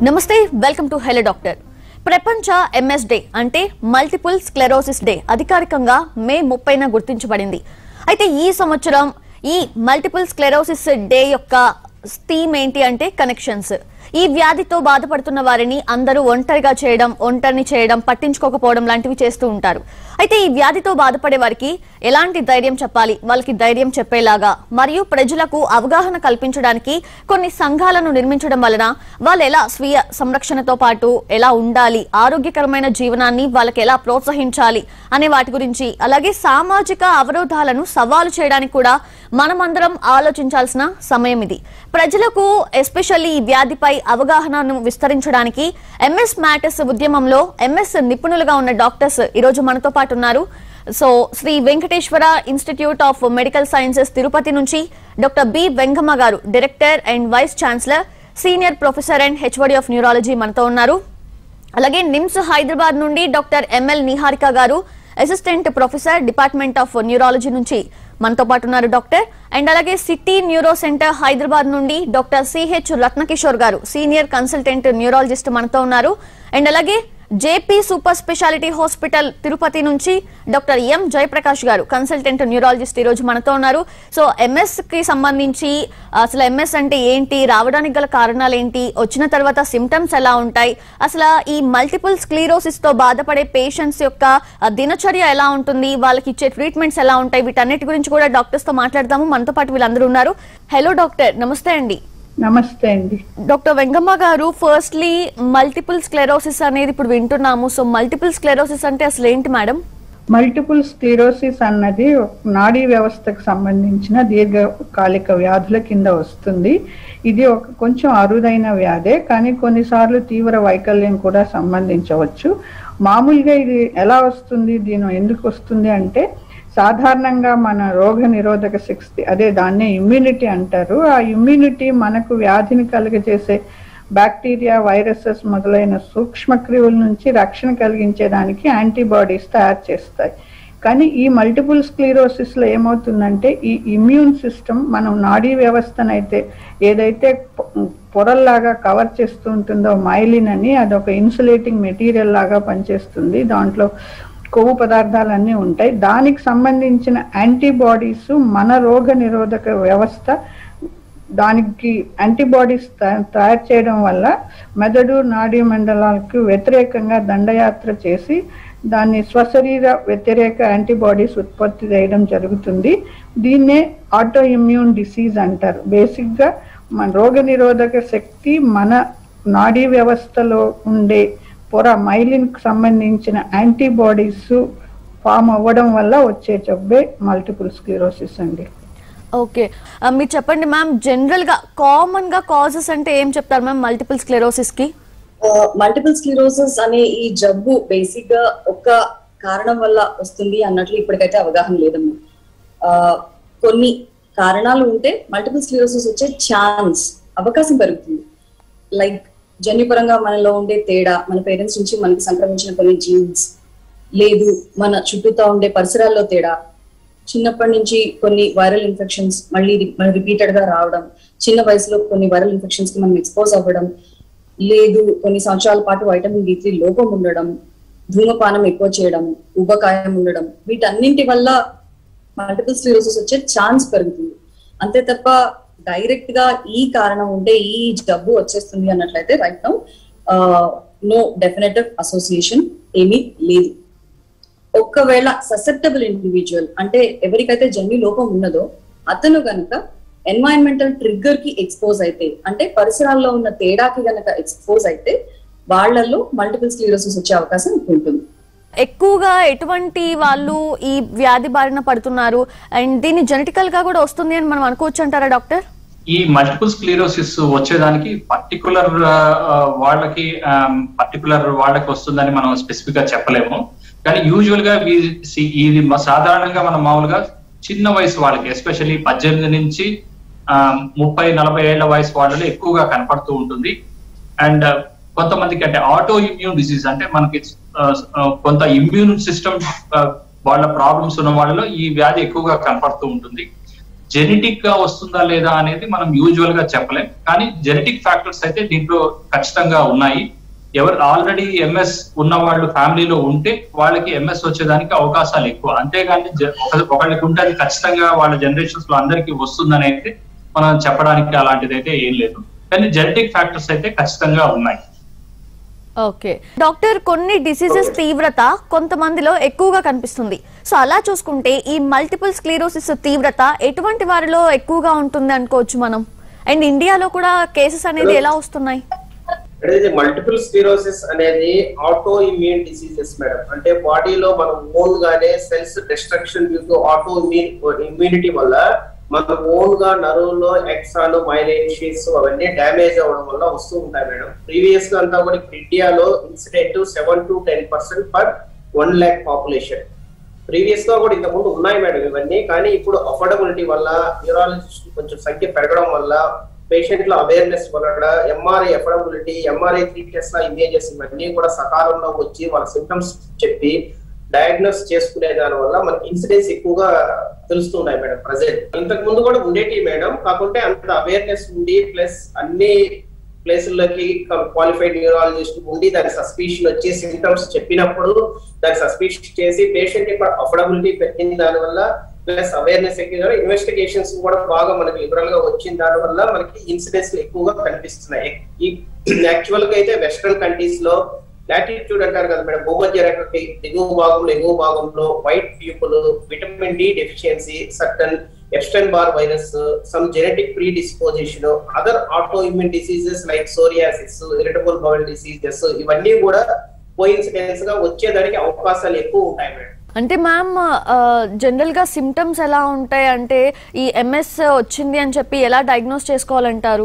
నమస్తే welcome to hello doctor ప్రపంచ MS day అంటే మల్టిపుల్ స్క్లెరోసిస్ డే అధికారికంగా మే ముప్పైన గుర్తించబడింది అయితే ఈ సంవత్సరం ఈ మల్టిపుల్ స్క్లెరోసిస్ డే యొక్క థీమ్ ఏంటి అంటే కనెక్షన్స్ ఈ వ్యాధితో బాధపడుతున్న వారిని అందరూ ఒంటరిగా చేయడం ఒంటరిని చేయడం పట్టించుకోకపోవడం లాంటివి చేస్తూ ఉంటారు అయితే ఈ వ్యాధితో బాధపడే వారికి ఎలాంటి ధైర్యం చెప్పాలి వాళ్ళకి ధైర్యం చెప్పేలాగా మరియు ప్రజలకు అవగాహన కల్పించడానికి కొన్ని సంఘాలను నిర్మించడం వలన వాళ్ళు ఎలా స్వీయ సంరక్షణతో పాటు ఎలా ఉండాలి ఆరోగ్యకరమైన జీవనాన్ని వాళ్ళకి ఎలా ప్రోత్సహించాలి అనే వాటి గురించి అలాగే సామాజిక అవరోధాలను సవాలు చేయడానికి కూడా మనమందరం ఆలోచించాల్సిన సమయం ఇది ప్రజలకు ఎస్పెషల్లీ ఈ వ్యాధిపై అవగాహనను విస్తరించడానికి ఎంఎస్ మ్యాటర్స్ ఉద్యమంలో ఎంఎస్ నిపుణులుగా ఉన్న డాక్టర్స్ ఈ రోజు మనతో పాటు ఉన్నారు so Sri Venkateswara institute of medical sciences Tirupati నుంచి doctor B Vengamma garu director and vice chancellor senior professor and HOD of neurology మనతో ఉన్నారు అలాగే నిమ్స్ హైదరాబాద్ నుండి doctor ML Niharika garu assistant professor department of neurology నుంచి మనతో పాటు ఉన్నారు డాక్టర్ అండ్ అలాగే సిటీ న్యూరో సెంటర్ హైదరాబాద్ నుండి డాక్టర్ సిహెచ్ రత్నకిషోర్ గారు సీనియర్ కన్సల్టెంట్ న్యూరాలజిస్ట్ మనతో ఉన్నారు అండ్ అలాగే JP super speciality hospital Tirupati నుంచి డాక్టర్ ఎం జయప్రకాష్ గారు కన్సల్టెంట్ న్యూరాలజిస్ట్ ఈ రోజు మనతో ఉన్నారు సో ఎంఎస్ కి సంబంధించి అసలు ఎంఎస్ అంటే ఏంటి రావడానికి గల కారణాలు ఏంటి వచ్చిన తర్వాత సిమ్టమ్స్ ఎలా ఉంటాయి అసలు ఈ మల్టిపుల్ స్క్లీరోసిస్ తో బాధపడే పేషెంట్స్ యొక్క ఆ, దినచర్య ఎలా ఉంటుంది వాళ్ళకి ఇచ్చే ట్రీట్మెంట్స్ ఎలా ఉంటాయి వీటన్నిటి గురించి కూడా డాక్టర్స్ తో మాట్లాడదాము మనతో పాటు వీళ్ళందరూ ఉన్నారు హలో డాక్టర్ నమస్తే అండి నమస్తే అండి డాక్టర్ వెంగమ్మ గారు ఫస్ట్లీ మల్టిపుల్ స్క్లెరోసిస్ అనేది ఇప్పుడు వింటున్నాము సో మల్టిపుల్ స్క్లెరోసిస్ అంటే అసలు ఏంటి మేడం మల్టిపుల్ స్క్లీరోసిస్ అన్నది ఒక నాడీ వ్యవస్థకు సంబంధించిన దీర్ఘకాలిక వ్యాధుల కింద వస్తుంది ఇది ఒక కొంచెం అరుదైన వ్యాధే కానీ కొన్నిసార్లు తీవ్ర వైకల్యం కూడా సంబంధించవచ్చు మామూలుగా ఇది ఎలా వస్తుంది దీని ఎందుకు వస్తుంది అంటే సాధారణంగా మన రోగ నిరోధక శక్తి అదే దాన్నే ఇమ్యూనిటీ అంటారు ఆ ఇమ్యూనిటీ మనకు వ్యాధిని కలుగజేసే బ్యాక్టీరియా వైరసెస్ మొదలైన సూక్ష్మక్రిముల నుంచి రక్షణ కలిగించేదానికి యాంటీబాడీస్ తయారు చేస్తాయి కానీ ఈ మల్టిపుల్ స్క్లీరోసిస్ లో ఏమవుతుందంటే ఈ ఇమ్యూన్ సిస్టమ్ మనం నాడీ వ్యవస్థనైతే ఏదైతే పొ- పొరల్లాగా కవర్ చేస్తూ ఉంటుందో మైలిన్ అని అదొక ఇన్సులేటింగ్ మెటీరియల్ లాగా పనిచేస్తుంది దాంట్లో కొవ్వు పదార్థాలన్నీ ఉంటాయి దానికి సంబంధించిన యాంటీబాడీస్ మన రోగ నిరోధక వ్యవస్థ దానికి యాంటీబాడీస్ త- తయారు చేయడం వల్ల మెదడు నాడీ మండలాలకు వ్యతిరేకంగా దండయాత్ర చేసి దాన్ని స్వశరీర వ్యతిరేక యాంటీబాడీస్ ఉత్పత్తి చేయడం జరుగుతుంది దీన్నే ఆటో ఇమ్యూన్ డిసీజ్ అంటారు బేసిక్గా మన రోగ నిరోధక శక్తి మన నాడీ వ్యవస్థలో ఉండే పొర మైలిన్ కు సంబంధించిన యాంటీబాడీస్ ఫామ్ అవ్వడం వల్ల వచ్చే జబ్బే మల్టిపుల్ స్క్లీరోసిస్ అండి ఓకే ఆ, మీరు చెప్పండి మ్యామ్ జనరల్ గా కామన్ గా కాజెస్ అంటే ఏం చెప్తారు మ్యామ్ మల్టిపుల్ స్క్లెరోసిస్ కి మల్టిపుల్ స్క్లిరోసిస్ అనే ఈ జబ్బు బేసిక్ గా ఒక్క కారణం వల్ల వస్తుంది అన్నట్లు ఇప్పటికైతే అవగాహన లేదమ్మా ఆ, కొన్ని కారణాలు ఉంటే మల్టిపుల్ స్క్లిరోసిస్ వచ్చే ఛాన్స్ అవకాశం పెరుగుతుంది లైక్ జన్యుపరంగా మనలో ఉండే తేడా మన పేరెంట్స్ నుంచి మనకి సంక్రమించిన కొన్ని జీన్స్ లేదు మన చుట్టూతా ఉండే పరిసరాల్లో తేడా చిన్నప్పటి నుంచి కొన్ని వైరల్ ఇన్ఫెక్షన్స్ మళ్ళీ రి- మన రిపీటెడ్ గా రావడం చిన్న వయసులో కొన్ని వైరల్ ఇన్ఫెక్షన్స్ కి మనం ఎక్స్పోజ్ అవ్వడం లేదు కొన్ని సంవత్సరాల పాటు వైటమిన్ డి త్రీ లోపం ఉండడం ధూమపానం ఎక్కువ చేయడం ఉబకాయం ఉండడం వీటన్నింటి వల్ల మల్టిపుల్ స్క్లిరోసిస్ వచ్చే ఛాన్స్ పెరుగుతుంది అంతే తప్ప డైరెక్ట్ గా ఈ కారణం ఉంటే ఈ జబ్బు వచ్చేస్తుంది అన్నట్లయితే right now no definitive association ఏమీ లేదు ఒక్కవేళ ససెప్టబుల్ ఇండివిజువల్ అంటే ఎవరికైతే జన్యు లోపం ఉన్నదో అతను గనక ఎన్వైరన్మెంటల్ ట్రిగ్గర్ కి ఎక్స్పోజ్ అయితే అంటే పరిసరాల్లో ఉన్న తేడాకి గనక ఎక్స్పోజ్ అయితే వాళ్ళల్లో మల్టిపుల్ స్క్లీరోసిస్ వచ్చే అవకాశం ఉంటుంది ఎక్కువగా ఎటువంటి వాళ్ళు ఈ వ్యాధి బారిన పడుతున్నారు అండ్ దీన్ని జెనెటికల్ గా కూడా వస్తుంది అని మనం అనుకోవచ్చు అంటారా డాక్టర్ ఈ మల్టిపుల్ స్క్లీరోసిస్ వచ్చేదానికి పర్టికులర్ వాళ్ళకి పర్టికులర్ వాళ్ళకి వస్తుందని మనం స్పెసిఫిక్ గా చెప్పలేము కానీ యూజువల్ గా వీ- సి- ఇది మ- సాధారణంగా మనం మామూలుగా చిన్న వయసు వాళ్ళకి ఎస్పెషల్లీ పద్దెనిమిది నుంచి ఆ, ముప్పై నలభై ఏళ్ల వయసు వాళ్ళలో ఎక్కువగా కనపడుతూ ఉంటుంది అండ్ కొంతమందికి అంటే ఆటో ఇమ్యూన్ డిసీజ్ అంటే మనకి ఆ, ఆ, కొంత ఇమ్యూన్ సిస్టమ్ వాళ్ళ ప్రాబ్లమ్స్ ఉన్న వాళ్ళలో ఈ వ్యాధి ఎక్కువగా కనపడుతూ ఉంటుంది జెనెటిక్ గా వస్తుందా లేదా అనేది మనం యూజువల్ గా చెప్పలేం కానీ జెనెటిక్ ఫ్యాక్టర్స్ అయితే దీంట్లో ఖచ్చితంగా ఉన్నాయి ఎవరు ఆల్రెడీ ఎంఎస్ ఉన్న వాళ్ళు ఫ్యామిలీలో ఉంటే వాళ్ళకి ఎంఎస్ వచ్చేదానికి అవకాశాలు ఎక్కువ అంతేగాని జ- ఒక- ఒకళ్ళకి ఉంటే అది ఖచ్చితంగా వాళ్ళ జనరేషన్స్ లో అందరికీ వస్తుందని అయితే మనం చెప్పడానికి అలాంటిది అయితే ఏం లేదు కానీ జెనెటిక్ ఫ్యాక్టర్స్ అయితే ఖచ్చితంగా ఉన్నాయి ఓకే డాక్టర్ కొన్ని డిసీజెస్ తీవ్రత కొంతమందిలో ఎక్కువగా కనిపిస్తుంది సో అలా చూసుకుంటే ఈ మల్టిపుల్ స్క్లీరోసిస్ తీవ్రత ఎటువంటి వారిలో ఎక్కువగా ఉంటుంది అనుకోవచ్చు మనం అండ్ ఇండియాలో కూడా కేసెస్ అనేది ఎలా వస్తున్నాయి అనేది మల్టిపుల్ స్క్లీరోసిస్ అనేది ఆటో ఇమ్యూన్ డిసీజెస్ మేడం అంటే బాడీలో మనం ఓన్ గానే cells destruction due to autoimmune immunity వల్ల మన ఓన్ గా నరువులో ఎక్సాన్ మైలేజ్ షీట్స్ అవన్నీ డ్యామేజ్ అవ్వడం వల్ల వస్తూ ఉంటాయి మేడం ప్రీవియస్ గా అంతా కూడా ఇండియాలో incident seven to ten percent per one lakh population previous గా కూడా ఇంతకుముందు ఉన్నాయి మేడం ఇవన్నీ కానీ ఇప్పుడు అఫోర్డబిలిటీ వల్ల న్యూరాలజిస్ట్ కొంచెం సంఖ్య పెరగడం వల్ల పేషెంట్ లో అవేర్నెస్ వల్ల MRI affordability MRI three test images ఇవన్నీ కూడా సకాలంలో వచ్చి వాళ్ళ సిమ్టమ్స్ చెప్పి డయాగ్నోస్ చేసుకునే దాని వల్ల మనకి ఇన్సిడెన్స్ ఎక్కువగా తెలుస్తున్నాయి మేడం ప్రజెంట్ ఇంతకు ముందు కూడా ఉండేటి మేడం కాకుంటే అంత అవేర్నెస్ ఉండి ప్లస్ అన్ని ప్లేసుల్లోకి క్వాలిఫైడ్ న్యూరాలజిస్ట్ ఉండి దాని సస్పిషన్ వచ్చి సిమ్టమ్స్ చెప్పినప్పుడు దాని సస్పిషన్ చేసి పేషెంట్ యొక్క అఫోర్డబిలిటీ పెట్టిన దాని వల్ల ప్లస్ అవేర్నెస్ ఎక్కువ ఇన్వెస్టిగేషన్స్ కూడా బాగా మనకి లిబరల్ గా వచ్చిన దాని వల్ల మనకి ఇన్సిడెంట్స్ ఎక్కువగా కనిపిస్తున్నాయి ఈ యాక్చువల్ గా అయితే వెస్ట్రన్ కంట్రీస్ లో లాటిట్యూడ్ అంటారు కదా మేడం భూమధ్య రేఖకి దిగువ భాగంలో ఎగువ భాగంలో white people vitamin D deficiency certain Epstein Barr virus some genetic predisposition other autoimmune diseases like psoriasis irritable bowel diseases ఇవన్నీ కూడా కోయిన్సిడెన్స్ గా వచ్చేదానికి అవకాశాలు ఎక్కువ ఉంటాయి మేడం అంటే మ్యామ్ జనరల్ గా సిమ్టమ్స్ ఎలా ఉంటాయి అంటే ఈ ఎంఎస్ వచ్చింది అని చెప్పి ఎలా డయాగ్నోస్ చేసుకోవాలంటారు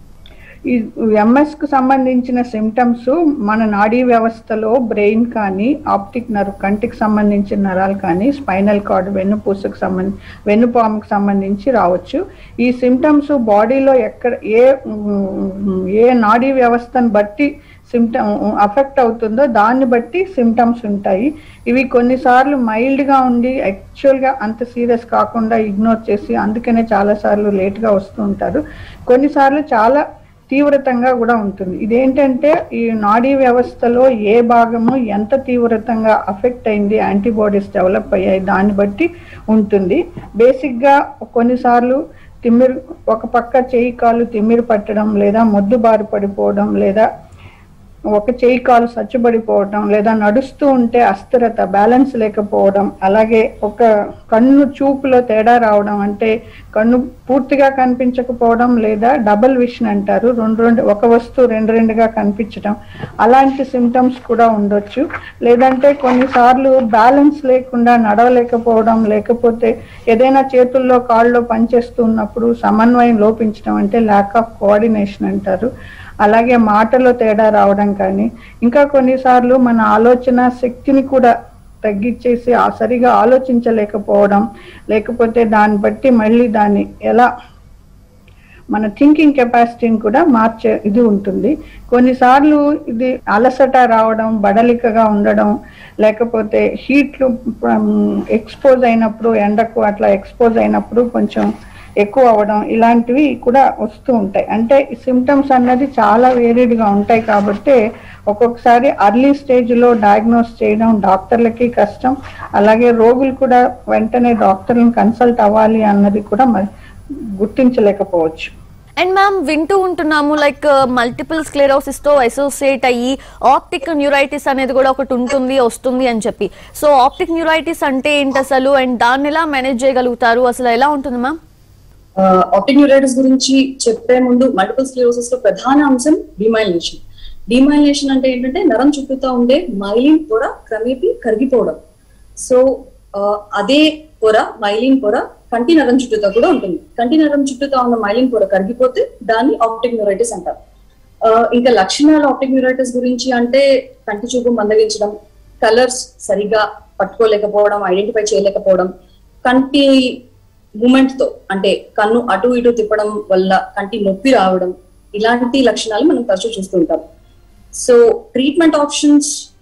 ఈ ఎంఎస్ కు సంబంధించిన సిమ్టమ్స్ మన నాడీ వ్యవస్థలో బ్రెయిన్ కానీ ఆప్టిక్ నర్వ్ కంటికి సంబంధించిన నరాలు కానీ స్పైనల్ కార్డ్ వెన్నుపూసకు సంబంధించి వెన్నుపాముకు సంబంధించి రావచ్చు ఈ సిమ్టమ్స్ బాడీలో ఎక్కడ ఏ ఉమ్, ఏ నాడీ వ్యవస్థను బట్టి సిమ్టమ్ అఫెక్ట్ అవుతుందో దాన్ని బట్టి సిమ్టమ్స్ ఉంటాయి ఇవి కొన్నిసార్లు మైల్డ్గా ఉండి యాక్చువల్గా అంత సీరియస్ కాకుండా ఇగ్నోర్ చేసి అందుకనే చాలాసార్లు లేట్గా వస్తూ ఉంటారు కొన్నిసార్లు చాలా తీవ్రతంగా కూడా ఉంటుంది ఇదేంటంటే ఈ నాడీ వ్యవస్థలో ఏ భాగము ఎంత తీవ్రతంగా అఫెక్ట్ అయింది యాంటీబాడీస్ డెవలప్ అయ్యాయి దాన్ని బట్టి ఉంటుంది బేసిక్గా కొన్నిసార్లు తిమ్మిరి ఒక పక్క చేయి కాలు తిమ్మిరి పట్టడం లేదా మొద్దు బారి పడిపోవడం లేదా ఒక చేయి కాలు సచ్చుబడిపోవడం లేదా నడుస్తూ ఉంటే అస్థిరత బ్యాలెన్స్ లేకపోవడం అలాగే ఒక కన్ను చూపులో తేడా రావడం అంటే కన్ను పూర్తిగా కనిపించకపోవడం లేదా డబుల్ విషన్ అంటారు రెండు రెండు ఒక వస్తువు రెండు రెండుగా కనిపించడం అలాంటి సిమ్టమ్స్ కూడా ఉండొచ్చు లేదంటే కొన్నిసార్లు బ్యాలెన్స్ లేకుండా నడవలేకపోవడం లేకపోతే ఏదైనా చేతుల్లో కాళ్ళలో పనిచేస్తూ ఉన్నప్పుడు సమన్వయం లోపించడం అంటే ల్యాక్ ఆఫ్ కోఆర్డినేషన్ అంటారు అలాగే మాటలో తేడా రావడం కానీ ఇంకా కొన్నిసార్లు మన ఆలోచన శక్తిని కూడా తగ్గించేసి ఆ సరిగా ఆలోచించలేకపోవడం లేకపోతే దాన్ని బట్టి మళ్ళీ దాన్ని ఎలా మన థింకింగ్ కెపాసిటీని కూడా మార్చే ఇది ఉంటుంది కొన్నిసార్లు ఇది అలసట రావడం బడలికగా ఉండడం లేకపోతే హీట్లు ఎక్స్పోజ్ అయినప్పుడు ఎండకు అట్లా ఎక్స్పోజ్ అయినప్పుడు కొంచెం ఎక్కువ అవ్వడం ఇలాంటివి కూడా వస్తూ ఉంటాయి అంటే సిమ్టమ్స్ అన్నది చాలా వేరియడ్గా ఉంటాయి కాబట్టి ఒక్కొక్కసారి అర్లీ స్టేజ్లో డయాగ్నోస్ చేయడం డాక్టర్లకి కష్టం అలాగే రోగులు కూడా వెంటనే డాక్టర్లను కన్సల్ట్ అవ్వాలి అన్నది కూడా మరి గుర్తించలేకపోవచ్చు అండ్ మ్యామ్ వింటూ ఉంటున్నాము లైక్ మల్టిపుల్ స్క్లెరోసిస్ తో అసోసియేట్ అయ్యి ఆప్టిక్ న్యూరైటిస్ అనేది కూడా ఒకటి ఉంటుంది వస్తుంది అని చెప్పి సో ఆప్టిక్ న్యూరైటిస్ అంటే ఏంటి అసలు అండ్ దాన్ని ఎలా మేనేజ్ చేయగలుగుతారు అసలు ఎలా ఉంటుంది మ్యామ్ ఆప్టిక్ న్యూరైటిస్ గురించి చెప్పే ముందు మల్టిపుల్ స్క్లిరోసిస్ లో ప్రధాన అంశం డిమైలినేషన్ డిమైలినేషన్ అంటే ఏంటంటే నరం చుట్టూతా ఉండే మైలిన్ పొర క్రమేపీ కరిగిపోవడం సో అదే పొర మైలిన్ పొర కంటి నరం చుట్టూతా కూడా ఉంటుంది కంటి నరం చుట్టూతా ఉన్న మైలిన్ పొర కరిగిపోతే దాన్ని ఆప్టిక్ న్యూరైటిస్ అంటారు ఆ, ఇంకా లక్షణాలు ఆప్టిక్ న్యూరైటిస్ గురించి అంటే కంటి చూపు మందగించడం కలర్స్ సరిగా పట్టుకోలేకపోవడం ఐడెంటిఫై చేయలేకపోవడం కంటి మూమెంట్ తో అంటే కన్ను అటు ఇటు తిప్పడం వల్ల కంటి నొప్పి రావడం ఇలాంటి లక్షణాలు మనం తరచూ చూస్తుంటాం so treatment options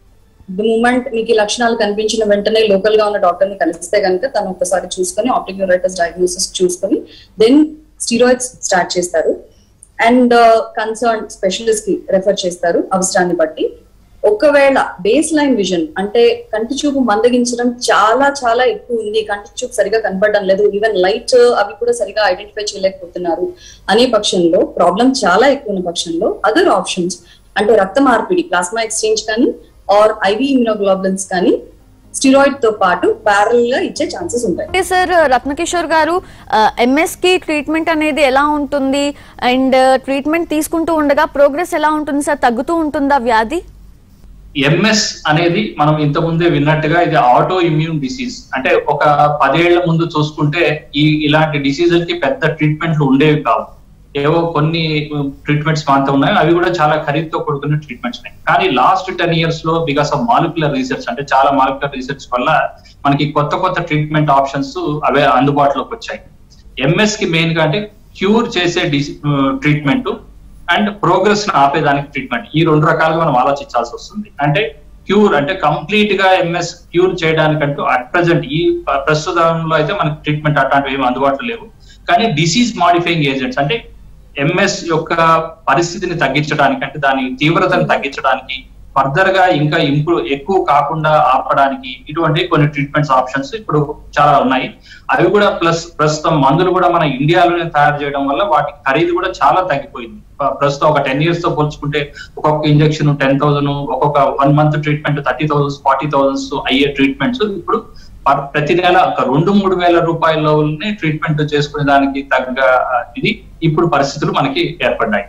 the moment మీకు ఈ లక్షణాలు కనిపించిన వెంటనే లోకల్ గా ఉన్న డాక్టర్ ని కలిస్తే కనుక తను ఒకసారి చూసుకొని ఆప్టిక్ న్యూరైటిస్ డయాగ్నోసిస్ చూసుకొని దెన్ స్టీరాయిడ్స్ స్టార్ట్ చేస్తారు అండ్ కన్సర్న్ స్పెషలిస్ట్ కి రెఫర్ చేస్తారు అవసరాన్ని బట్టి ఒకవేళ బేస్ లైన్ విజన్ అంటే కంటి చూపు మందగించడం చాలా చాలా ఎక్కువ ఉంది కంటి చూపు సరిగా కనపడడం లేదు ఈవెన్ లైట్ అవి కూడా సరిగా ఐడెంటిఫై చేయలేకపోతున్నారు అనే పక్షంలో ప్రాబ్లం చాలా ఎక్కువ ఉన్న పక్షంలో అదర్ ఆప్షన్స్ అంటే రక్త మార్పిడి ప్లాస్మా ఎక్స్చేంజ్ కానీ ఆర్ ఐవి ఇమ్యూనోగ్లోబులిన్స్ కానీ స్టిరాయిడ్ తో పాటు ప్యారల్ గా ఇచ్చే ఛాన్సెస్ ఉంటాయి అంటే సార్ రత్నకిషోర్ గారు ఎంఎస్ కి ట్రీట్మెంట్ అనేది ఎలా ఉంటుంది అండ్ ట్రీట్మెంట్ తీసుకుంటూ ఉండగా ప్రోగ్రెస్ ఎలా ఉంటుంది సార్ తగ్గుతూ ఉంటుందా వ్యాధి ఎంఎస్ అనేది మనం ఇంత ముందే విన్నట్టుగా ఇది ఆటో ఇమ్యూన్ డిసీజ్ అంటే ఒక పదేళ్ల ముందు చూసుకుంటే ఈ ఇలాంటి డిసీజులకి పెద్ద ట్రీట్మెంట్లు ఉండేవి కావు ఏవో కొన్ని ట్రీట్మెంట్స్ మాత్రం ఉన్నాయి అవి కూడా చాలా ఖరీదుతో కూడుకున్న ట్రీట్మెంట్స్ ఉన్నాయి కానీ లాస్ట్ టెన్ ఇయర్స్ లో బికాస్ ఆఫ్ మాలిక్యులర్ రీసెర్చ్ అంటే చాలా మాలిక్యులర్ రీసెర్చ్ వల్ల మనకి కొత్త కొత్త ట్రీట్మెంట్ ఆప్షన్స్ అవే అందుబాటులోకి వచ్చాయి ఎంఎస్ కి మెయిన్ గా అంటే క్యూర్ చేసే ట్రీట్మెంట్ అండ్ ప్రోగ్రెస్ ను ఆపేదానికి ట్రీట్మెంట్ ఈ రెండు రకాలుగా మనం ఆలోచించాల్సి వస్తుంది అంటే క్యూర్ అంటే కంప్లీట్ గా ఎంఎస్ క్యూర్ చేయడానికంటూ అట్ ప్రెసెంట్ ఈ ప్రస్తుతంలో అయితే మనకి ట్రీట్మెంట్ అట్లాంటివి ఏమి అందుబాటులో లేవు కానీ డిసీజ్ మాడిఫైయింగ్ ఏజెంట్స్ అంటే ఎంఎస్ యొక్క పరిస్థితిని తగ్గించడానికి అంటే దాని తీవ్రతను తగ్గించడానికి ఫర్దర్ గా ఇంకా ఇంప్రూవ్ ఎక్కువ కాకుండా ఆపడానికి ఇటువంటి కొన్ని ట్రీట్మెంట్స్ ఆప్షన్స్ ఇప్పుడు చాలా ఉన్నాయి అవి కూడా ప్లస్ ప్రస్తుతం మందులు కూడా మన ఇండియాలోనే తయారు చేయడం వల్ల వాటి ఖరీదు కూడా చాలా తగ్గిపోయింది ప్ర- ప్రస్తుతం ఒక టెన్ ఇయర్స్ తో పోల్చుకుంటే ఒక్కొక్క ఇంజెక్షన్ టెన్ థౌసండ్ ఒక్కొక్క one month treatment thirty thousands forty thousands అయ్యే ట్రీట్మెంట్స్ ఇప్పుడు పర్- ప్రతి నెల ఒక రెండు మూడు వేల రూపాయలనే ట్రీట్మెంట్ చేసుకునే దానికి తగ్గ ఆ, ఇది ఇప్పుడు పరిస్థితులు మనకి ఏర్పడ్డాయి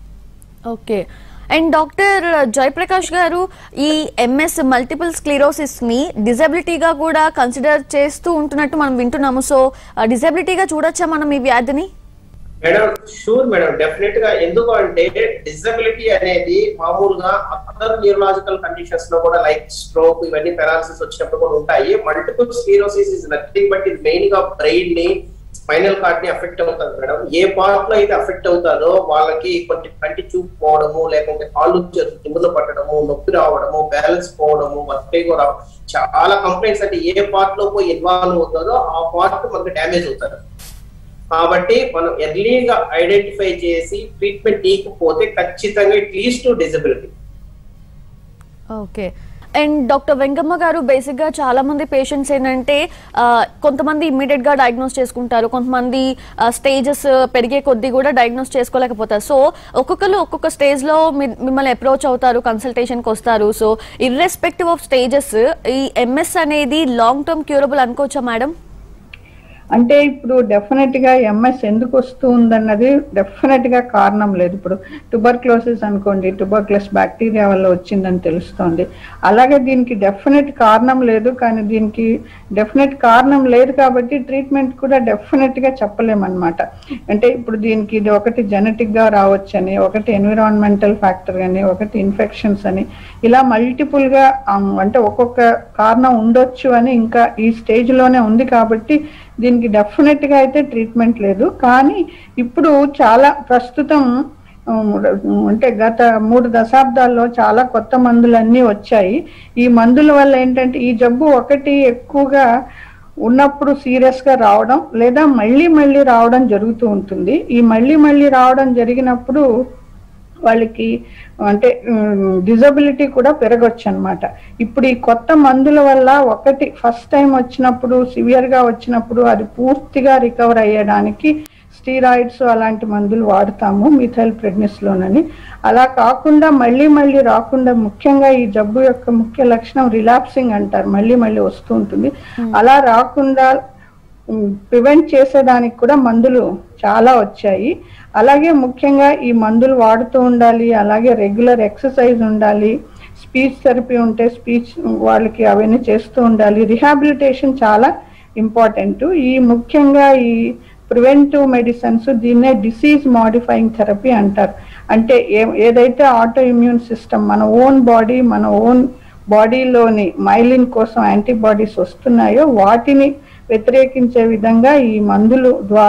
ఓకే అండ్ డాక్టర్ జయప్రకాష్ గారు ఈ ఎంఎస్ మల్టిపుల్ స్క్లీరోసిస్ ని డిజబిలిటీగా కూడా కన్సిడర్ చేస్తూ ఉంటున్నట్టు మనం వింటున్నాము సో డిజబిలిటీగా చూడొచ్చా మనం ఈ వ్యాధిని మేడం షూర్ మేడం డెఫినెట్ గా ఎందుకు అంటే డిసబిలిటీ అనేది మామూలుగా అదర్ న్యూరలాజికల్ కండిషన్స్ లో కూడా లైక్ స్ట్రోక్ ఇవన్నీ పెరాలసిస్ వచ్చినప్పుడు కూడా ఉంటాయి multiple sclerosis is nothing but ఇది మెయిన్ గా బ్రెయిన్ ని స్పైనల్ కార్డ్ ని అఫెక్ట్ అవుతుంది మేడం ఏ పార్ట్ లో అయితే అఫెక్ట్ అవుతుందో వాళ్ళకి కొన్ని కంటి చూపు పోవడము లేకుంటే కాళ్ళు చేతులు కిందలో పట్టడము నొప్పి రావడము బ్యాలెన్స్ పోవడము వర్తిగో రావడం చాలా కంప్లైంట్స్ అంటే ఏ పార్ట్ లో పోయి ఇన్వాల్వ్ అవుతుందో ఆ పార్ట్ మనకి డ్యామేజ్ అవుతుంది కాబట్టి మనం ఎర్లీగా ఐడెంటిఫై చేసి ట్రీట్మెంట్ తీయకపోతే ఖచ్చితంగా it leads to disability okay and doctor Vengamma garu basic గా చాలా మంది పేషెంట్స్ ఏంటంటే ఆ, కొంతమంది ఇమ్మీడియట్ గా డయాగ్నోస్ చేసుకుంటారు కొంతమంది స్టేజెస్ పెరిగే కొద్దీ కూడా డయాగ్నోస్ చేసుకోలేకపోతారు సో ఒక్కొక్కరు ఒక్కొక్క స్టేజ్ లో మీ- మిమ్మల్ని అప్రోచ్ అవుతారు కన్సల్టేషన్ కి వస్తారు సో ఇర్రెస్పెక్టివ్ ఆఫ్ స్టేజెస్ ఈ ఎంఎస్ అనేది లాంగ్ టర్మ్ క్యూరబుల్ అనుకోవచ్చా మేడం అంటే ఇప్పుడు డెఫినెట్ గా ఎంఎస్ ఎందుకు వస్తూ ఉందన్నది డెఫినెట్ గా కారణం లేదు ఇప్పుడు ట్యూబర్క్లోసిస్ అనుకోండి ట్యూబర్క్లస్ బ్యాక్టీరియా వల్ల వచ్చిందని తెలుస్తోంది అలాగే దీనికి డెఫినెట్ కారణం లేదు కానీ దీనికి డెఫినెట్ కారణం లేదు కాబట్టి ట్రీట్మెంట్ కూడా డెఫినెట్ గా చెప్పలేమన్నమాట అంటే ఇప్పుడు దీనికి ఇది ఒకటి జెనెటిక్ గా రావచ్చని ఒకటి ఎన్విరాన్మెంటల్ ఫ్యాక్టర్ అని ఒకటి ఇన్ఫెక్షన్స్ అని ఇలా మల్టిపుల్ గా ఆమ్, అంటే ఒక్కొక్క కారణం ఉండొచ్చు అని ఇంకా ఈ స్టేజ్ లోనే ఉంది కాబట్టి దీనికి డెఫినెట్ గా అయితే ట్రీట్మెంట్ లేదు కానీ ఇప్పుడు చాలా ప్రస్తుతం ఉమ్, అంటే గత మూడు దశాబ్దాల్లో చాలా కొత్త మందులన్నీ వచ్చాయి ఈ మందుల వల్ల ఏంటంటే ఈ జబ్బు ఒకటి ఎక్కువగా ఉన్నప్పుడు సీరియస్ గా రావడం లేదా మళ్ళీ మళ్ళీ రావడం జరుగుతూ ఉంటుంది ఈ మళ్ళీ మళ్ళీ రావడం జరిగినప్పుడు వాళ్ళకి అంటే డిజబిలిటీ కూడా పెరగచ్చు అనమాట ఇప్పుడు ఈ కొత్త మందుల వల్ల ఒకటి ఫస్ట్ టైం వచ్చినప్పుడు సివియర్ గా వచ్చినప్పుడు అది పూర్తిగా రికవర్ అయ్యడానికి స్టీరాయిడ్స్ అలాంటి మందులు వాడతాము మిథైల్ ప్రెగ్నెస్లోనని అలా కాకుండా మళ్ళీ మళ్ళీ రాకుండా ముఖ్యంగా ఈ జబ్బు యొక్క ముఖ్య లక్షణం రిలాప్సింగ్ అంటారు మళ్ళీ మళ్ళీ వస్తూ ఉంటుంది అలా రాకుండా ప్రివెంట్ చేసేదానికి కూడా మందులు చాలా వచ్చాయి అలాగే ముఖ్యంగా ఈ మందులు వాడుతూ ఉండాలి అలాగే రెగ్యులర్ ఎక్సర్సైజ్ ఉండాలి స్పీచ్ థెరపీ ఉంటే స్పీచ్ వాళ్ళకి అవన్నీ చేస్తూ ఉండాలి రిహాబిలిటేషన్ చాలా ఇంపార్టెంట్ ఈ ముఖ్యంగా ఈ ప్రివెంటివ్ మెడిసిన్స్ దీన్నే డిసీజ్ మాడిఫైయింగ్ థెరపీ అంటారు అంటే ఏ ఏదైతే ఆటో ఇమ్యూన్ సిస్టమ్ మన ఓన్ బాడీ మన ఓన్ బాడీలోని మైలిన్ కోసం యాంటీబాడీస్ వస్తున్నాయో వాటిని వ్యతిరేకించే విధంగా ఈ మందులు ద్వారా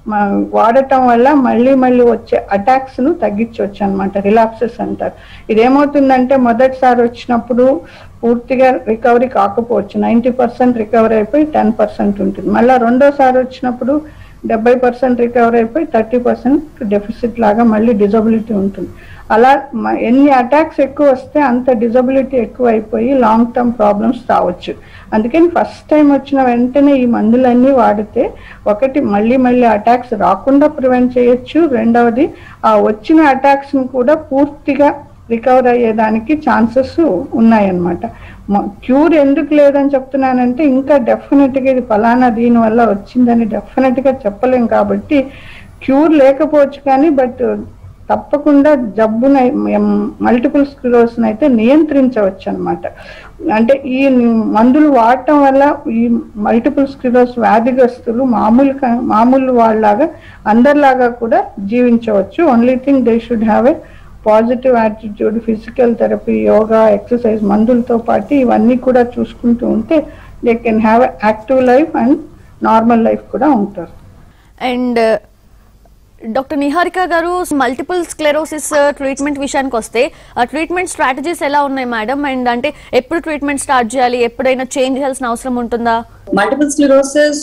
మ- వాడటం వల్ల మళ్ళీ మళ్ళీ వచ్చే అటాక్స్ ను తగ్గించవచ్చు అనమాట రిలాప్సెస్ అంటారు ఇదేమవుతుందంటే మొదటిసారి వచ్చినప్పుడు పూర్తిగా రికవరీ కాకపోవచ్చు నైంటీ పర్సెంట్ రికవరీ అయిపోయి టెన్ పర్సెంట్ ఉంటుంది మళ్ళీ రెండోసారి వచ్చినప్పుడు డెబ్బై పర్సెంట్ రికవర్ అయిపోయి థర్టీ పర్సెంట్ డెఫిసిట్ లాగా మళ్ళీ డిజబిలిటీ ఉంటుంది అలా మ- ఎన్ని అటాక్స్ ఎక్కువ వస్తే అంత డిజబిలిటీ ఎక్కువ అయిపోయి లాంగ్ టర్మ్ ప్రాబ్లమ్స్ రావచ్చు అందుకని ఫస్ట్ టైం వచ్చిన వెంటనే ఈ మందులన్నీ వాడితే ఒకటి మళ్ళీ మళ్ళీ అటాక్స్ రాకుండా ప్రివెంట్ చేయొచ్చు రెండవది ఆ వచ్చిన అటాక్స్ ను కూడా పూర్తిగా రికవర్ అయ్యేదానికి ఛాన్సెస్ ఉన్నాయన్నమాట క్యూర్ ఎందుకు లేదని చెప్తున్నానంటే ఇంకా డెఫినెట్ గా ఇది ఫలానా దీని వల్ల వచ్చిందని డెఫినెట్ గా చెప్పలేం కాబట్టి క్యూర్ లేకపోవచ్చు కానీ బట్ తప్పకుండా జబ్బున మల్టిపుల్ స్క్లిరోస్ అయితే నియంత్రించవచ్చు అనమాట అంటే ఈ మందులు వాడటం వల్ల ఈ మల్టిపుల్ స్క్లిరోస్ వ్యాధిగ్రస్తులు మామూలు క- మామూలు వాళ్ళలాగా అందరిలాగా కూడా జీవించవచ్చు only thing they should have a positive attitude physical therapy yoga exercise మందులతో పాటు ఇవన్నీ కూడా చూసుకుంటూ ఉంటే they can have active life and normal life కూడా ఉంటారు అండ్ డాక్టర్ నిహారిక గారు మల్టిపుల్ స్క్లెరోసిస్ ట్రీట్మెంట్ విషయానికి వస్తే ట్రీట్మెంట్ స్ట్రాటజీస్ ఎలా ఉన్నాయి మేడం అండ్ అంటే ఎప్పుడు ట్రీట్మెంట్ స్టార్ట్ చేయాలి ఎప్పుడైనా చేంజ్ చేయాల్సిన అవసరం ఉంటుందా మల్టిపుల్ స్క్లిరోసిస్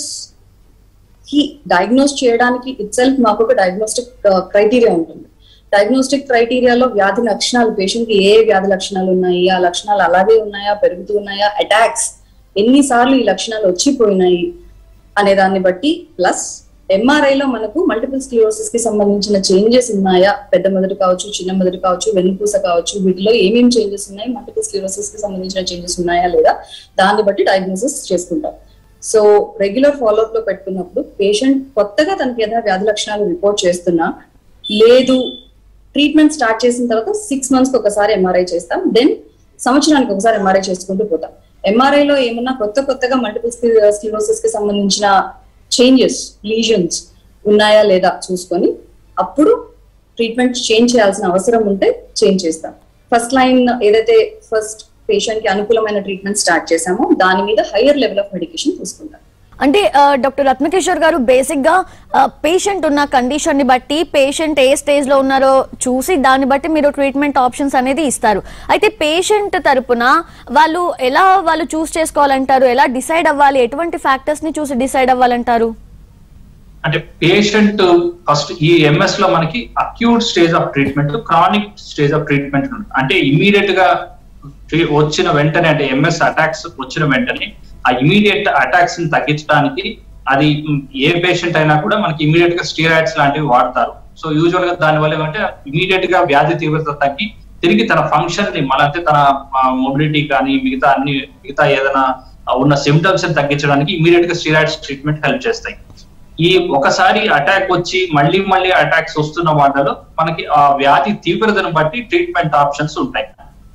కి డయాగ్నోస్ చేయడానికి ఇట్ సెల్ఫ్ మాకు ఒక డయాగ్నోస్టిక్ క్రైటీరియా ఉంటుంది డయాగ్నోస్టిక్ క్రైటీరియాలో వ్యాధి లక్షణాలు పేషెంట్ కి ఏ వ్యాధి లక్షణాలు ఉన్నాయి ఆ లక్షణాలు అలాగే ఉన్నాయా పెరుగుతూ ఉన్నాయా అటాక్స్ ఎన్నిసార్లు ఈ లక్షణాలు వచ్చిపోయినాయి అనే దాన్ని బట్టి ప్లస్ ఎంఆర్ఐ లో మనకు మల్టిపుల్ స్క్లిరోసిస్ కి సంబంధించిన చేంజెస్ ఉన్నాయా పెద్ద మెదడు కావచ్చు చిన్న మెదడు కావచ్చు వెన్నుపూస కావచ్చు వీటిలో ఏమేమి చేంజెస్ ఉన్నాయి మల్టిపుల్ స్క్లిరోసిస్ కి సంబంధించిన చేంజెస్ ఉన్నాయా లేదా దాన్ని బట్టి డయాగ్నోసిస్ చేసుకుంటాం సో రెగ్యులర్ ఫాలోఅప్ లో పెట్టుకున్నప్పుడు పేషెంట్ కొత్తగా తనకి ఏదైనా వ్యాధి లక్షణాలు రిపోర్ట్ చేస్తున్నా లేదు ట్రీట్మెంట్ స్టార్ట్ చేసిన తర్వాత సిక్స్ మంత్స్ కి ఒకసారి ఎంఆర్ఐ చేస్తాం దెన్ సంవత్సరానికి ఒకసారి ఎంఆర్ఐ చేసుకుంటూ పోతాం ఎంఆర్ఐ లో ఏమన్నా కొత్త కొత్తగా మల్టిపుల్ స్క్లిరోసిస్ కి సంబంధించిన చేంజెస్ లీజన్స్ ఉన్నాయా లేదా చూసుకొని అప్పుడు ట్రీట్మెంట్ చేంజ్ చేయాల్సిన అవసరం ఉంటే చేంజ్ చేస్తాం ఫస్ట్ లైన్ ఏదైతే ఫస్ట్ పేషెంట్ కి అనుకూలమైన ట్రీట్మెంట్ స్టార్ట్ చేసామో దాని మీద హైయర్ లెవెల్ ఆఫ్ మెడికేషన్ తీసుకుంటాం అంటే డాక్టర్ రత్నకిషోర్ గారు బేసిక్ గా పేషెంట్ ఉన్న కండిషన్ ని బట్టి పేషెంట్ ఏ స్టేజ్ లో ఉన్నారో చూసి దాన్ని బట్టి మీరు ట్రీట్మెంట్ ఆప్షన్స్ అనేది ఇస్తారు అయితే పేషెంట్ తరపున వాళ్ళు ఎలా వాళ్ళు చూస్ చేసుకోవాలంటారు ఎలా డిసైడ్ అవ్వాలి ఎటువంటి ఫ్యాక్టర్స్ ని చూసి డిసైడ్ అవ్వాలంటారు అంటే పేషెంట్ ఫస్ట్ ఈ ఎంఎస్ లో మనకి acute stage of treatment chronic stage of treatment ఉంటుంది అంటే ఇమీడియట్ గా ట్రీ- వచ్చిన వెంటనే అంటే ఎంఎస్ అటాక్స్ వచ్చిన వెంటనే ఆ ఇమీడియట్ అటాక్స్ ని తగ్గించడానికి అది మ్, ఏ పేషెంట్ అయినా కూడా మనకి ఇమీడియట్ గా స్టీరాయిడ్స్ లాంటివి వాడతారు సో యూజువల్ గా దాని వల్ల ఏమంటే ఇమీడియట్ గా వ్యాధి తీవ్రత తగ్గి తిరిగి తన ఫంక్షన్ ని మళ్ళీ అంటే తన మొబిలిటీ కానీ మిగతా అన్ని మిగతా ఏదైనా ఉన్న సిమ్టమ్స్ ని తగ్గించడానికి ఇమీడియట్ గా స్టీరాయిడ్స్ ట్రీట్మెంట్ హెల్ప్ చేస్తాయి ఈ ఒకసారి అటాక్ వచ్చి మళ్ళీ మళ్ళీ అటాక్స్ వస్తున్న వాళ్ళలో మనకి ఆ వ్యాధి తీవ్రతను బట్టి ట్రీట్మెంట్ ఆప్షన్స్ ఉంటాయి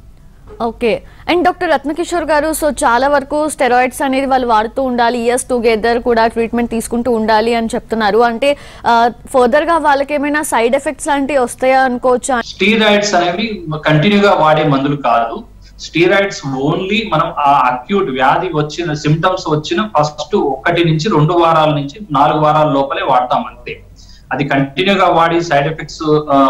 ఓకే అండ్ డాక్టర్ రత్నకిషోర్ గారు సో చాలా వరకు స్టెరాయిడ్స్ అనేది వాళ్ళు వాడుతూ ఉండాలి ఇయర్స్ టుగెదర్ కూడా ట్రీట్మెంట్ తీసుకుంటూ ఉండాలి అని చెప్తున్నారు అంటే ఫర్దర్ గా వాళ్ళకి ఏమైనా సైడ్ ఎఫెక్ట్స్ లాంటివి వస్తాయా అనుకోవచ్చా స్టీరాయిడ్స్ అనేవి కంటిన్యూగా వాడే మందులు కాదు స్టీరాయిడ్స్ ఓన్లీ మనం ఆ అక్యూట్ వ్యాధి వచ్చిన సిమ్టమ్స్ వచ్చిన ఫస్ట్ ఒకటి నుంచి రెండు వారాల నుంచి నాలుగు వారాల లోపలే వాడతాం అంతే అది కంటిన్యూగా వాడి సైడ్ ఎఫెక్ట్స్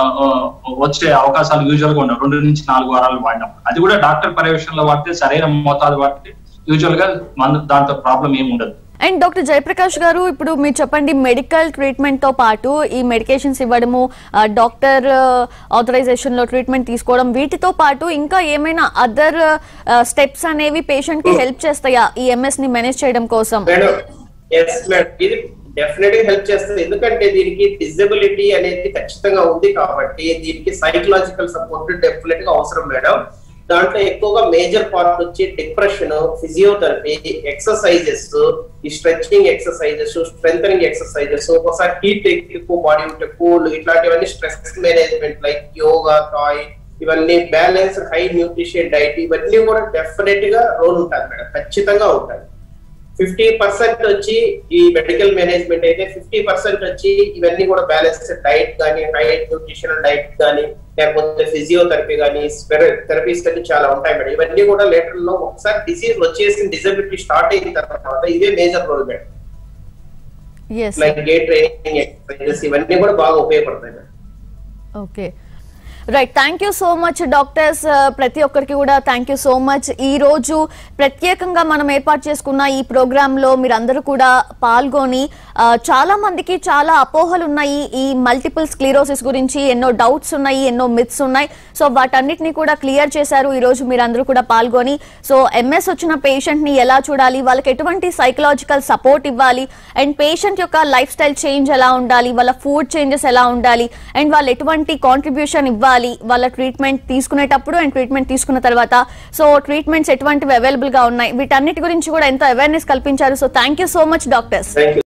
వచ్చే అవకాశాలు యూజువల్ గా ఉండవు రెండు నుంచి నాలుగు వారాలు వాడినాం అది కూడా డాక్టర్ పర్యవేక్షణలో వాడితే సరైన మోతాదు వాడితే యూజువల్ గా మందు దాంతో ప్రాబ్లం ఏమి ఉండదు అండ్ డాక్టర్ జయప్రకాష్ గారు ఇప్పుడు మీరు చెప్పండి మెడికల్ ట్రీట్మెంట్ తో పాటు ఈ మెడికేషన్స్ ఇవ్వడము ఆ, డాక్టర్ ఆథరైజేషన్ లో ట్రీట్మెంట్ తీసుకోవడం వీటితో పాటు ఇంకా ఏమైనా అదర్ స్టెప్స్ అనేవి పేషెంట్ కి హెల్ప్ చేస్తాయా ఈ ఎంఎస్ ని మేనేజ్ చేయడం కోసం మేడం ఎస్ మేడం ఇది డెఫినెట్ గా హెల్ప్ చేస్తుంది ఎందుకంటే దీనికి డిజబిలిటీ అనేది ఖచ్చితంగా ఉంది కాబట్టి దీనికి సైకలాజికల్ సపోర్ట్ డెఫినెట్ గా అవసరం మేడం దాంట్లో ఎక్కువగా మేజర్ పార్ట్ వచ్చి డిప్రెషన్ ఫిజియోథెరపీ ఎక్సర్సైజెస్ ఈ స్ట్రెచింగ్ ఎక్సర్సైజెస్ స్ట్రెంగ్ ఎక్సర్సైజెస్ ఒకసారి హీట్ ఎక్కువ బాడీ ఉంటే కూల్ ఇట్లాంటివన్నీ stress management like yoga tai ఇవన్నీ బ్యాలెన్స్ హై న్యూట్రిషన్ డైట్ ఇవన్నీ కూడా డెఫినెట్ గా రోల్ ఉంటుంది మేడం ఖచ్చితంగా ఉంటాయి ఫిఫ్టీ పర్సెంట్ వచ్చి ఈ మెడికల్ మేనేజ్మెంట్ అయితే ఫిఫ్టీ పర్సెంట్ వచ్చి ఇవన్నీ కూడా బ్యాలెన్స్ డైట్ కానీ డైట్ న్యూట్రిషనల్ డైట్ కానీ లేకపోతే ఫిజియోథెరపీ కానీ థెరపీస్ కానీ చాలా ఉంటాయి మేడం ఇవన్నీ కూడా లేటర్ లో ఒకసారి డిసీజ్ వచ్చేసి డిజబిలిటీ స్టార్ట్ అయిన తర్వాత ఇదే major role madam yes like gait training exercises ఇవన్నీ కూడా బాగా ఉపయోగపడతాయి madam okay right thank you so much doctors ప్రతి ఒక్కరికి కూడా థ్యాంక్ యూ సో మచ్ ఈ రోజు ప్రత్యేకంగా మనం ఏర్పాటు చేసుకున్న ఈ ప్రోగ్రామ్ లో మీరందరూ కూడా పాల్గొని ఆ, చాలా మందికి చాలా అపోహలు ఉన్నాయి ఈ మల్టిపుల్ స్క్లీరోసిస్ గురించి ఎన్నో డౌట్స్ ఉన్నాయి ఎన్నో మిత్స్ ఉన్నాయి సో వాటన్నిటిని కూడా క్లియర్ చేశారు ఈ రోజు మీరందరూ కూడా పాల్గొని సో ఎంఎస్ వచ్చిన పేషెంట్ ని ఎలా చూడాలి వాళ్ళకి ఎటువంటి సైకలాజికల్ సపోర్ట్ ఇవ్వాలి అండ్ పేషెంట్ యొక్క లైఫ్ స్టైల్ చేంజ్ ఎలా ఉండాలి వాళ్ళ ఫుడ్ చేంజెస్ ఎలా ఉండాలి అండ్ వాళ్ళు ఎటువంటి కాంట్రిబ్యూషన్ ఇవ్వాలి వాళ్ళ ట్రీట్మెంట్ తీసుకునేటప్పుడు అండ్ ట్రీట్మెంట్ తీసుకున్న తర్వాత సో ట్రీట్మెంట్స్ ఎటువంటివి అవైలబుల్ గా ఉన్నాయి వీటన్నిటి గురించి కూడా ఎంతో అవేర్నెస్ కల్పించారు so thank you so much doctors thank you